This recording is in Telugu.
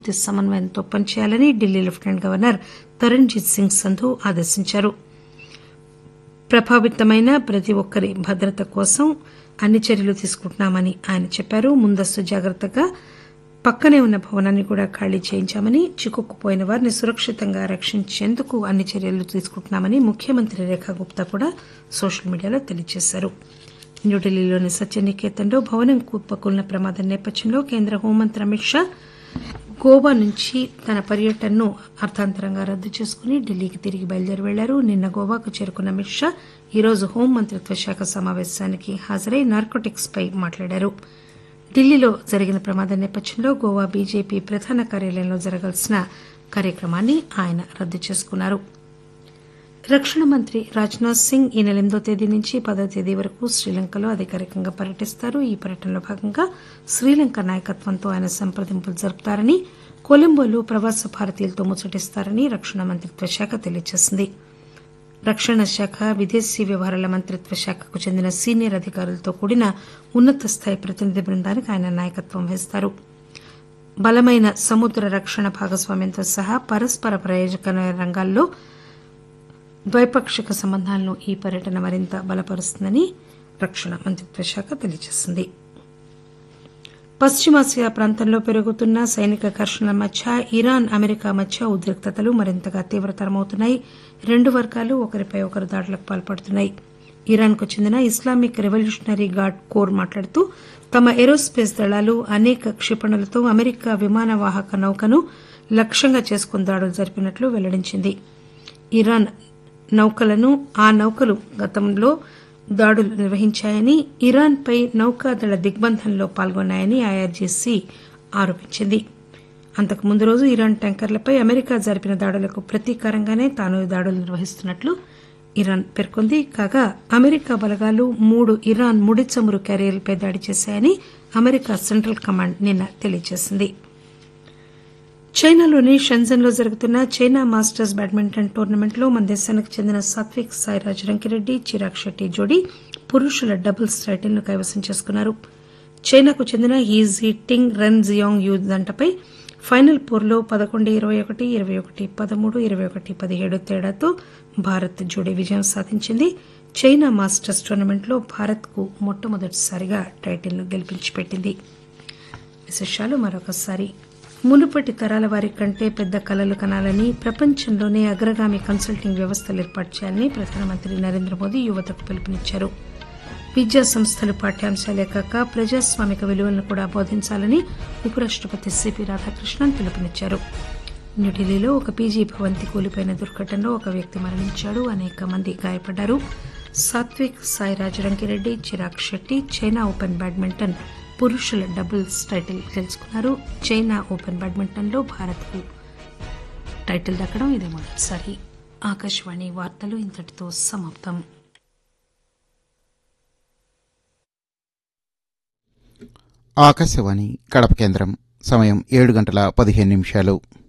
పూర్తి సమన్వయంతో పనిచేయాలని ఢిల్లీ లెఫ్టినెంట్ గవర్నర్ తరణ్జీత్ సింగ్ సంధు ఆదేశించారు ప్రభావితమైన ప్రతి ఒక్కరి భద్రత కోసం అన్ని చర్యలు తీసుకుంటున్నామని ఆయన చెప్పారు ముందస్తు జాగ్రత్తగా పక్కనే ఉన్న భవనాన్ని కూడా ఖాళీ చేయించామని చిక్కుకుపోయిన వారిని సురక్షితంగా రక్షించేందుకు అన్ని చర్యలు తీసుకుంటున్నామని ముఖ్యమంత్రి రేఖా గుప్తా కూడా సోషల్ మీడియాలో తెలియజేశారు న్యూఢిల్లీలోని సత్యనికేతన్లో భవనం కుప్పకూలిన ప్రమాదం నేపథ్యంలో కేంద్ర హోంమంత్రి అమిత్ షా గోవా నుంచి తన పర్యటనను అర్థాంతరంగా రద్దు చేసుకుని ఢిల్లీకి తిరిగి బయలుదేరి వెళ్లారు నిన్న గోవాకు చేరుకున్న అమిత్ షా ఈరోజు హోంమంత్రిత్వ శాఖ సమావేశానికి హాజరై నార్కోటిక్స్ పై మాట్లాడారు ఢిల్లీలో జరిగిన ప్రమాదం నేపథ్యంలో గోవా బీజేపీ ప్రధాన కార్యాలయంలో జరగాల్సిన కార్యక్రమాన్ని ఆయన రద్దు చేసుకున్నారు రక్షణ మంత్రి రాజ్నాథ్ సింగ్ ఈ నెల ఎనిమిదో తేదీ నుంచి పదో తేదీ వరకు శ్రీలంకలో అధికారికంగా పర్యటిస్తారు ఈ పర్యటనలో భాగంగా శ్రీలంక నాయకత్వంతో ఆయన సంప్రదింపులు జరుపుతారని కొలంబోలో ప్రవాస భారతీయులతో ముచ్చటిస్తారని రక్షణ మంత్రిత్వ శాఖ తెలియజేసింది రక్షణ శాఖ విదేశీ వ్యవహారాల మంత్రిత్వ శాఖకు చెందిన సీనియర్ అధికారులతో కూడిన ఉన్నత స్థాయి ప్రతినిధి బృందానికి ఆయన నాయకత్వం వహిస్తారు బలమైన సముద్ర రక్షణ భాగస్వామ్యంతో సహా పరస్పర ప్రయోజకమైన రంగాల్లో ద్వైపాక్షిక సంబంధాలను ఈ పర్యటన మరింత బలపరుస్తుందని రక్షణ మంత్రిత్వ శాఖ తెలియజేసింది పశ్చిమాసియా ప్రాంతంలో పెరుగుతున్న సైనిక ఘర్షణల మధ్య ఇరాన్ అమెరికా మధ్య ఉద్రిక్తతలు మరింతగా తీవ్రతరమవుతున్నాయి రెండు వర్గాలు ఒకరిపై ఒకరు దాడులకు పాల్పడుతున్నాయి ఇరాన్ కు చెందిన ఇస్లామిక్ రెవల్యూషనరీ గార్డ్ కోర్ మాట్లాడుతూ తమ ఏరోస్పేస్ దళాలు అనేక క్షిపణులతో అమెరికా విమాన వాహక నౌకను లక్ష్యంగా చేసుకుని దాడులు జరిపినట్లు వెల్లడించింది ఇరాన్ నౌకలను ఆ నౌకలు గతంలో దాడులు నిర్వహించాయని ఇరాన్ పై నౌకాదళ దిగ్బంధంలో పాల్గొన్నాయని ఐఆర్జీసీ ఆరోపించింది అంతకు ముందు రోజు ఇరాన్ ట్యాంకర్లపై అమెరికా జరిపిన దాడులకు ప్రతీకారంగానే తాను ఈ దాడులు నిర్వహిస్తున్నట్లు ఇరాన్ పేర్కొంది కాగా అమెరికా బలగాలు మూడు ఇరాన్ ముడి చమురు క్యారియర్లపై దాడి చేశాయని అమెరికా సెంట్రల్ కమాండ్ నిన్న తెలియజేసింది చైనాలోని షెంజన్ లో జరుగుతున్న చైనా మాస్టర్స్ బ్యాడ్మింటన్ టోర్నమెంట్ లో మన దేశానికి చెందిన సాత్విక్ సాయిరాజ్ రంకిరెడ్డి చిరాగ్ శెట్టి జోడీ పురుషుల డబుల్స్ టైటిల్ ను కైవసం చేసుకున్నారు చైనాకు చెందిన He Jiting Ren Xiangyu దంటపై ఫైనల్ పోర్లో పదకొండు ఇరవై ఒకటి ఇరవై ఒకటి పదమూడు ఇరవై ఒకటి పదిహేడు తేడాతో భారత్ జోడీ విజయం సాధించింది చైనా మాస్టర్స్ టోర్నమెంట్ లో భారత్ కు మొట్టమొదటిసారిగా టైటిల్ ను గెలిపించి పెట్టింది విశేషాలు మరొకసారి మునుపటి తరాల వారి కంటే పెద్ద కలలు కనాలని ప్రపంచంలోనే అగ్రగామి కన్సల్టింగ్ వ్యవస్థలు ఏర్పాటు చేయాలని ప్రధానమంత్రి నరేంద్ర మోదీ యువతకు పిలుపునిచ్చారు విద్యా సంస్థలు పాఠ్యాంశాలే కాక ప్రజాస్వామిక విలువలను కూడా బోధించాలని ఉపరాష్టపతి సిపి రాధాకృష్ణన్ పిలుపునిచ్చారు న్యూఢిల్లీలో ఒక పీజీ భవంతి కూలిపోయిన దుర్ఘటనలో ఒక వ్యక్తి మరణించాడు అనేక మంది గాయపడ్డారు Satwik Sairaj Rankireddy Chirag Shetty China Open badminton పురుషుల డబుల్స్ టైటిల్ గెలుచుకున్నారు చైనా ఓపెన్ బ్యాడ్మింటన్ లో భారత్ కు టైటిల్ దక్కడం ఇదే మొదటిసారి ఆకాశవాణి వార్తలు ఇంతటితో సమాప్తం ఆకాశవాణి కడప కేంద్రం సమయం ఏడు గంటల పదిహేను నిమిషాలు